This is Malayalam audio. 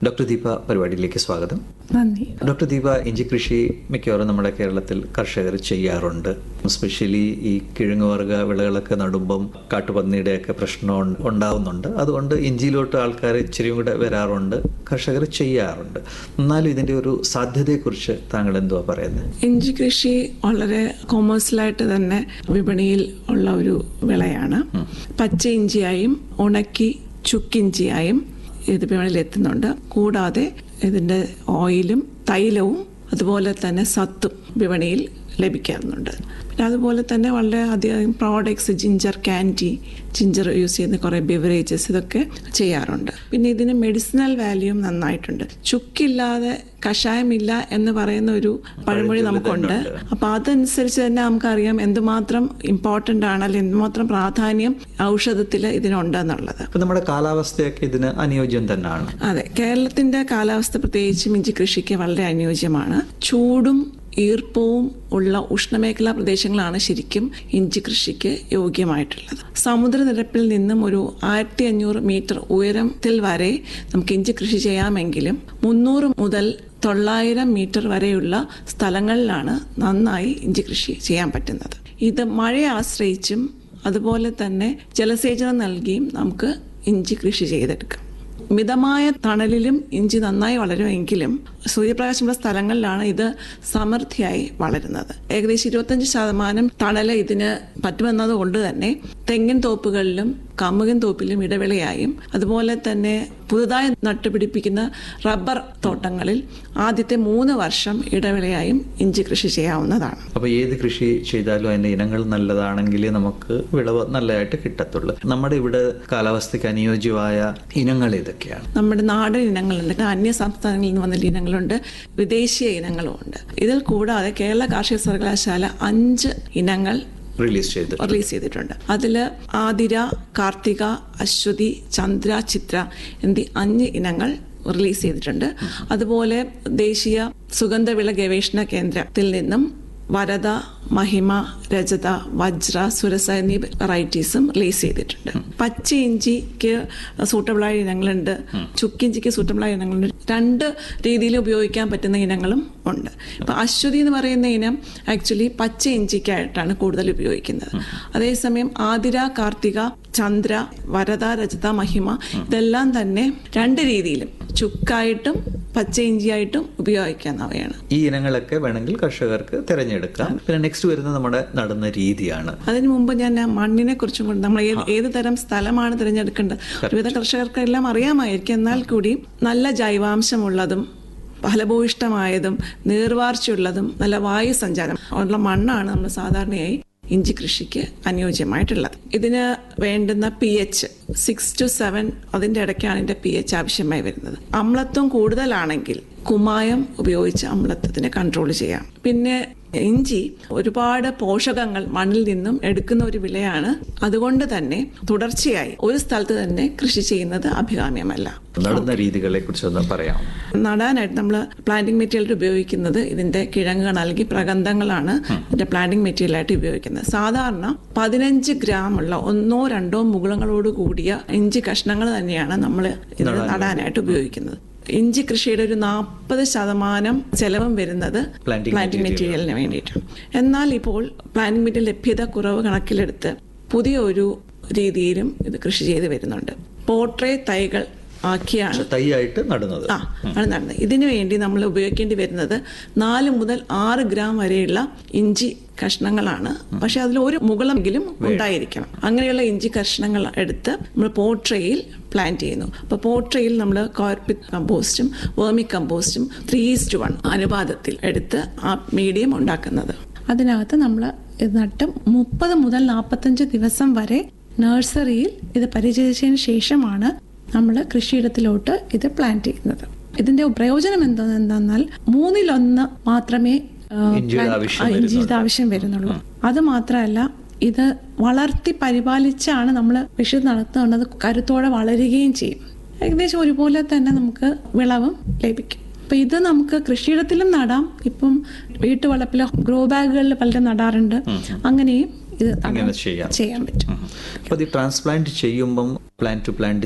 ഡോക്ടർ ദീപ പരിപാടിയിലേക്ക് സ്വാഗതം നന്ദി ഡോക്ടർ ദീപ ഇഞ്ചി കൃഷി മിക്കവാറും നമ്മുടെ കേരളത്തിൽ കർഷകർ ചെയ്യാറുണ്ട് എസ്പെഷ്യലി ഈ കിഴങ്ങുവർഗ വിളകളൊക്കെ നടുമ്പം കാട്ടുപന്നിയുടെയൊക്കെ പ്രശ്നം ഉൺ- ഉണ്ടാവുന്നുണ്ട് അതുകൊണ്ട് ഇഞ്ചിയിലോട്ട് ആൾക്കാർ ഇച്ചിരിയും കൂടെ വരാറുണ്ട് കർഷകർ ചെയ്യാറുണ്ട് എന്നാലും ഇതിൻ്റെ ഒരു സാധ്യതയെക്കുറിച്ച് താങ്കൾ എന്തുവാ പറയുന്നത് ഇഞ്ചി കൃഷി വളരെ കൊമേഴ്സ്യലായിട്ട് തന്നെ വിപണിയിൽ ഉള്ള ഒരു വിളയാണ് പച്ച ഇഞ്ചിയായും ഉണക്കി ചുക്കിഞ്ചിയായും ഇത് വിപണിയിൽ എത്തുന്നുണ്ട് കൂടാതെ ഇതിന്റെ ഓയിലും തൈലവും അതുപോലെ തന്നെ സത്തും വിപണിയിൽ ലഭിക്കാറുണ്ട് പിന്നെ അതുപോലെ തന്നെ വളരെ അധികം products ginger candy ginger use ചെയ്യുന്ന കുറേ ബിവറേജസ് ഇതൊക്കെ ചെയ്യാറുണ്ട് പിന്നെ ഇതിന് മെഡിസിനൽ വാല്യൂം നന്നായിട്ടുണ്ട് ചുക്കില്ലാതെ കഷായമില്ല എന്ന് പറയുന്ന ഒരു പഴമൊഴി നമുക്കുണ്ട് അപ്പൊ അതനുസരിച്ച് തന്നെ നമുക്കറിയാം എന്തുമാത്രം ഇമ്പോർട്ടൻ്റ് ആണ് അല്ലെങ്കിൽ എന്തുമാത്രം പ്രാധാന്യം ഔഷധത്തിൽ ഇതിനുണ്ടെന്നുള്ളത് ഇപ്പം നമ്മുടെ കാലാവസ്ഥയൊക്കെ ഇതിന് അനുയോജ്യം തന്നെയാണ് അതെ കേരളത്തിന്റെ കാലാവസ്ഥ പ്രത്യേകിച്ചും ഇഞ്ചി കൃഷിക്ക് വളരെ അനുയോജ്യമാണ് ചൂടും ഈർപ്പവും ഉള്ള ഉഷ്ണമേഖലാ പ്രദേശങ്ങളാണ് ശരിക്കും ഇഞ്ചി കൃഷിക്ക് യോഗ്യമായിട്ടുള്ളത് സമുദ്രനിരപ്പിൽ നിന്നും ഒരു ആയിരത്തി അഞ്ഞൂറ് മീറ്റർ ഉയരത്തിൽ വരെ നമുക്ക് ഇഞ്ചി കൃഷി ചെയ്യാമെങ്കിലും മുന്നൂറ് മുതൽ തൊള്ളായിരം മീറ്റർ വരെയുള്ള സ്ഥലങ്ങളിലാണ് നന്നായി ഇഞ്ചി കൃഷി ചെയ്യാൻ പറ്റുന്നത് ഇത് മഴയെ ആശ്രയിച്ചും അതുപോലെ തന്നെ ജലസേചനം നൽകിയും നമുക്ക് ഇഞ്ചി കൃഷി ചെയ്തെടുക്കാം മിതമായ തണലിലും ഇഞ്ചി നന്നായി വളരുമെങ്കിലും സൂര്യപ്രകാശമുള്ള സ്ഥലങ്ങളിലാണ് ഇത് സമൃദ്ധിയായി വളരുന്നത് ഏകദേശം ഇരുപത്തഞ്ച് ശതമാനം തണല് ഇതിന് പറ്റുമെന്നത് കൊണ്ട് തന്നെ തെങ്ങിൻ തോപ്പുകളിലും കമുകൻ തോപ്പിലും ഇടവേളയായും അതുപോലെ തന്നെ പുതുതായി നട്ടുപിടിപ്പിക്കുന്ന റബ്ബർ തോട്ടങ്ങളിൽ ആദ്യത്തെ മൂന്ന് വർഷം ഇടവേളയായും ഇഞ്ചി കൃഷി ചെയ്യാവുന്നതാണ് അപ്പോൾ ഏത് കൃഷി ചെയ്താലും അതിൻ്റെ ഇനങ്ങൾ നല്ലതാണെങ്കിലേ നമുക്ക് വിളവ് നല്ലതായിട്ട് കിട്ടത്തുള്ളൂ നമ്മുടെ ഇവിടെ കാലാവസ്ഥയ്ക്ക് അനുയോജ്യമായ ഇനങ്ങൾ ഏതൊക്കെയാണ് നമ്മുടെ നാടൻ ഇനങ്ങളുണ്ട് അന്യ സംസ്ഥാനങ്ങളിൽ നിന്ന് വന്ന ഇനങ്ങളുണ്ട് വിദേശീയ ഇനങ്ങളും ഉണ്ട് ഇതിൽ കൂടാതെ കേരള കാർഷിക സർവകലാശാല അഞ്ച് ഇനങ്ങൾ റിലീസ് ചെയ്ത് റിലീസ് ചെയ്തിട്ടുണ്ട് അതിൽ ആതിര കാർത്തിക അശ്വതി ചന്ദ്ര ചിത്ര എന്നീ അഞ്ച് ഇനങ്ങൾ റിലീസ് ചെയ്തിട്ടുണ്ട് അതുപോലെ ദേശീയ സുഗന്ധവിള ഗവേഷണ കേന്ദ്രത്തിൽ നിന്നും വരദ മഹിമ രജത വജ്ര സുരസ എന്നീ വെറൈറ്റീസും റിലീസ് ചെയ്തിട്ടുണ്ട് പച്ച ഇഞ്ചിക്ക് സൂട്ടബിളായ ഇനങ്ങളുണ്ട് ചുക്കിഞ്ചിക്ക് സൂട്ടബിളായ ഇനങ്ങളുണ്ട് രണ്ട് രീതിയിൽ ഉപയോഗിക്കാൻ പറ്റുന്ന ഇനങ്ങളും ഉണ്ട് ഇപ്പൊ അശ്വതി എന്ന് പറയുന്ന ഇനം ആക്ച്വലി പച്ച ഇഞ്ചിക്കായിട്ടാണ് കൂടുതൽ ഉപയോഗിക്കുന്നത് അതേസമയം ആതിര കാർത്തിക ചന്ദ്ര വരദ രജത മഹിമ ഇതെല്ലാം തന്നെ രണ്ട് രീതിയിലും ചുക്കായിട്ടും പച്ച ഇഞ്ചിയായിട്ടും ഉപയോഗിക്കാവുന്നവയാണ് ഈ ഇനങ്ങളൊക്കെ വേണമെങ്കിൽ കർഷകർക്ക് തിരഞ്ഞെടുക്കാം പിന്നെ നെക്സ്റ്റ് വരുന്നത് നമ്മുടെ നടുന്ന രീതിയാണ് അതിനു മുമ്പ് ഞാൻ ആ മണ്ണിനെ കുറിച്ചും കൂടി നമ്മൾ ഏത് ഏത് തരം സ്ഥലമാണ് തിരഞ്ഞെടുക്കേണ്ടത് ഒരുവിധ കർഷകർക്ക് എല്ലാം അറിയാമായിരിക്കും എന്നാൽ കൂടി നല്ല ജൈവാംശമുള്ളതും ഫലഭൂയിഷ്ടമായതും നീർവാർച്ചയുള്ളതും നല്ല വായു സഞ്ചാരം ഉള്ള മണ്ണാണ് നമ്മൾ സാധാരണയായി ഇഞ്ചി കൃഷിക്ക് അനുയോജ്യമായിട്ടുള്ളത് ഇതിന് വേണ്ടുന്ന P H six to seven അതിൻ്റെ ഇടയ്ക്കാണ് ഇതിൻ്റെ പി എച്ച് ആവശ്യമായി വരുന്നത് അമ്ലത്വം കൂടുതലാണെങ്കിൽ കുമ്മായം ഉപയോഗിച്ച് അമ്ലത്വത്തിനെ കൺട്രോൾ ചെയ്യാം പിന്നെ ഇഞ്ചി ഒരുപാട് പോഷകങ്ങൾ മണ്ണിൽ നിന്നും എടുക്കുന്ന ഒരു വിളയാണ് അതുകൊണ്ട് തന്നെ തുടർച്ചയായി ഒരു സ്ഥലത്ത് തന്നെ കൃഷി ചെയ്യുന്നത് അഭികാമ്യമല്ല നടുന്ന രീതികളെ കുറിച്ച് ഒന്ന് പറയാം നടാനായിട്ട് നമ്മൾ പ്ലാന്റിംഗ് മെറ്റീരിയൽ ഉപയോഗിക്കുന്നത് ഇതിന്റെ കിഴങ്ങുകൾ അല്ലെങ്കിൽ പ്രഗന്ധങ്ങളാണ് ഇതിന്റെ പ്ലാന്റിംഗ് മെറ്റീരിയൽ ആയിട്ട് ഉപയോഗിക്കുന്നത് സാധാരണ പതിനഞ്ച് ഗ്രാം ഉള്ള ഒന്നോ രണ്ടോ മുകുളങ്ങളോട് കൂടിയ ഇഞ്ചി കഷ്ണങ്ങൾ തന്നെയാണ് നമ്മൾ ഇത് നടാനായിട്ട് ഉപയോഗിക്കുന്നത് ഇഞ്ചി കൃഷിയുടെ ഒരു നാൽപ്പത് ശതമാനം ചെലവും വരുന്നത് Planting പ്ലാന്റിംഗ് മെറ്റീരിയലിന് വേണ്ടിയിട്ടാണ് എന്നാൽ ഇപ്പോൾ പ്ലാന്റിംഗ് മെറ്റീരിയൽ ലഭ്യത കുറവ് കണക്കിലെടുത്ത് പുതിയ ഒരു രീതിയിലും ഇത് കൃഷി ചെയ്ത് വരുന്നുണ്ട് പോട്രേ തൈകൾ ആക്കിയാണ് പക്ഷെ തൈയായിട്ട് നടുന്നത് ആ ആണ് നടന്നത് ഇതിനു വേണ്ടി നമ്മൾ ഉപയോഗിക്കേണ്ടി വരുന്നത് നാല് മുതൽ ആറ് ഗ്രാം വരെയുള്ള ഇഞ്ചി കഷ്ണങ്ങളാണ് പക്ഷെ അതിൽ ഒരു മുകളമെങ്കിലും ഉണ്ടായിരിക്കണം അങ്ങനെയുള്ള ഇഞ്ചി കഷ്ണങ്ങൾ എടുത്ത് നമ്മൾ പോട്രയിൽ പ്ലാന്റ് ചെയ്യുന്നു അപ്പോൾ പോട്രയിൽ നമ്മൾ കോർപ്പിക് കമ്പോസ്റ്റും വേർമി കമ്പോസ്റ്റും ത്രീ ഈസ്റ്റ് വൺ അനുപാതത്തിൽ എടുത്ത് ആ മീഡിയം ഉണ്ടാക്കുന്നത് അതിനകത്ത് നമ്മൾ ഇത് നട്ട് മുപ്പത് മുതൽ നാൽപ്പത്തഞ്ച് ദിവസം വരെ നഴ്സറിയിൽ ഇത് പരിചരിച്ചതിന് ശേഷമാണ് നമ്മൾ കൃഷിയിടത്തിലോട്ട് ഇത് പ്ലാന്റ് ചെയ്യുന്നത് ഇതിന്റെ പ്രയോജനം എന്താ- എന്താന്നാൽ മൂന്നിലൊന്ന് മാത്രമേ ആ, ഇഞ്ചിയുടെ plant- ആവശ്യം ആ, ഇഞ്ചിയുടെ ആവശ്യം വരുന്നുള്ളൂ അത് മാത്രമല്ല ഇത് വളർത്തി പരിപാലിച്ചാണ് നമ്മൾ കൃഷി നടത്തുന്നത് കരുത്തോടെ വളരുകയും ചെയ്യും ഏകദേശം ഒരുപോലെ തന്നെ നമുക്ക് വിളവും ലഭിക്കും അപ്പൊ ഇത് നമുക്ക് കൃഷിയിടത്തിലും നടാം ഇപ്പം വീട്ടുവളപ്പിലോ ഗ്രോ ബാഗുകളിൽ പലരും നടാറുണ്ട് അങ്ങനെയും ഇത് നടാം. ഇങ്ങനെ ചെയ്യാം ചെയ്യാൻ പറ്റും അപ്പോൾ ഈ ട്രാൻസ്പ്ലാന്റ് ചെയ്യുമ്പം പ്ലാന്റ് ടു പ്ലാന്റ്